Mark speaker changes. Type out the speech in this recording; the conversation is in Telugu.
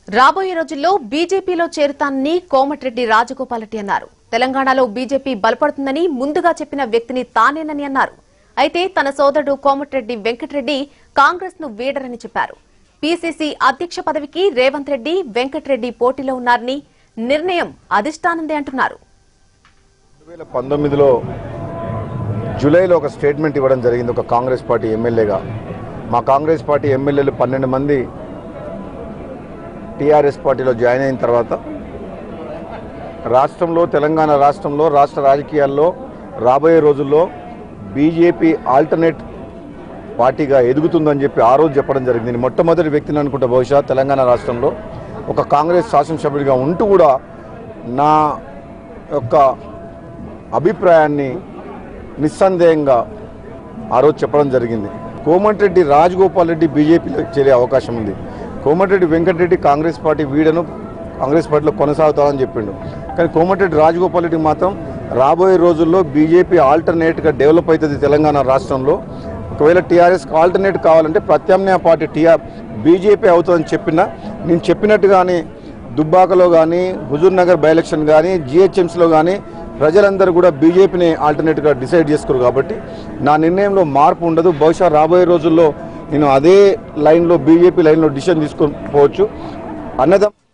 Speaker 1: రాబోయే రోజుల్లో బీజేపీలో చేరుతానని కోమటిరెడ్డి రాజగోపాలరెడ్డి అన్నారు తెలంగాణలో బీజేపీ బలపడుతుందని ముందుగా చెప్పిన వ్యక్తిని తానేనని అన్నారు అయితే తన సోదరుడు కోమటిరెడ్డి వెంకటరెడ్డి కాంగ్రెస్ ను వీడరని చెప్పారు పీసీసీ అధ్యక్ష పదవికి రేవంత్ రెడ్డి వెంకటరెడ్డి పోటీలో ఉన్నారని నిర్ణయం అధిష్టానందే అంటున్నారు
Speaker 2: రెండు వేల పంతొమ్మిదిలో జూలైలో ఒక స్టేట్మెంట్ ఇవ్వడం జరిగింది ఒక కాంగ్రెస్ పార్టీ ఎమ్మెల్యేగా మా కాంగ్రెస్ పార్టీ ఎమ్మెల్యేలు పన్నెండు మంది టీఆర్ఎస్ పార్టీలో జాయిన్ అయిన తర్వాత రాష్ట్రంలో తెలంగాణ రాష్ట్రంలో రాష్ట్ర రాజకీయాల్లో రాబోయే రోజుల్లో బీజేపీ ఆల్టర్నేట్ పార్టీగా ఎదుగుతుందని చెప్పి ఆ రోజు చెప్పడం జరిగింది నేను మొట్టమొదటి వ్యక్తిని అనుకుంటా బహుశా తెలంగాణ రాష్ట్రంలో ఒక కాంగ్రెస్ శాసనసభ్యుడిగా ఉంటూ కూడా నా యొక్క అభిప్రాయాన్ని నిస్సందేహంగా ఆ రోజు చెప్పడం జరిగింది కోమటిరెడ్డి రాజగోపాల్ రెడ్డి బీజేపీలో చేరే అవకాశం ఉంది కోమటిరెడ్డి వెంకటరెడ్డి కాంగ్రెస్ పార్టీ వీడను కాంగ్రెస్ పార్టీలో కొనసాగుతామని చెప్పిండు కానీ కోమటిరెడ్డి రాజగోపాల్ రెడ్డి మాత్రం రాబోయే రోజుల్లో బీజేపీ ఆల్టర్నేట్గా డెవలప్ అవుతుంది తెలంగాణ రాష్ట్రంలో ఒకవేళ టీఆర్ఎస్కి ఆల్టర్నేట్ కావాలంటే ప్రత్యామ్నాయ పార్టీ టీఆర్ బీజేపీ అవుతుందని చెప్పినా నేను చెప్పినట్టుగానే దుబ్బాకలో కానీ హుజూర్ నగర్ బై ఎలక్షన్ కానీ జిహెచ్ఎంసీలో కానీ ప్రజలందరూ కూడా బీజేపీని ఆల్టర్నేట్గా డిసైడ్ చేసుకోరు కాబట్టి నా నిర్ణయంలో మార్పు ఉండదు బహుశా రాబోయే రోజుల్లో నేను అదే లైన్లో బీజేపీ లైన్లో డిసిషన్ తీసుకొని పోవచ్చు అన్నదం